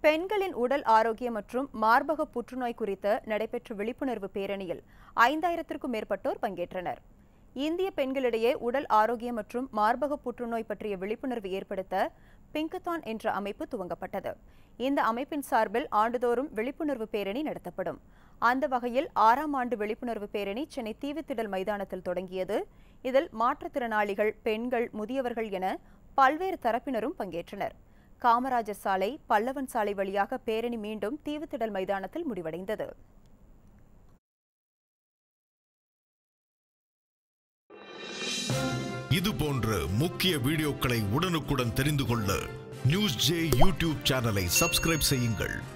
பெண்களின் உடல் ஆரோக்கியம் மற்றும் மார்பக புற்றுநோய் குறித்து நடைபெற்ற விழிப்புணர்வு பேரணியில் ஐந்தாயிரத்திற்கும் மேற்பட்டோர் பங்கேற்றனர் இந்திய பெண்களிடையே உடல் ஆரோக்கியம் மற்றும் மார்பக புற்றுநோய் பற்றிய விழிப்புணர்வு ஏற்படுத்த பிங்கத்தான் என்ற அமைப்பு துவங்கப்பட்டது இந்த அமைப்பின் சார்பில் ஆண்டுதோறும் விழிப்புணர்வு பேரணி நடத்தப்படும் அந்த வகையில் ஆறாம் ஆண்டு விழிப்புணர்வு பேரணி சென்னை தீவுத்திடல் மைதானத்தில் தொடங்கியது இதில் மாற்றுத்திறனாளிகள் பெண்கள் முதியவர்கள் என பல்வேறு தரப்பினரும் பங்கேற்றனர் காமராஜர் சாலை பல்லவன் சாலை வழியாக பேரணி மீண்டும் தீவுத்திடல் மைதானத்தில் முடிவடைந்தது இது போன்ற முக்கிய வீடியோக்களை உடனுக்குடன் தெரிந்து கொள்ள நியூஸ் ஜே யூடியூப் சேனலை சப்ஸ்கிரைப் செய்யுங்கள்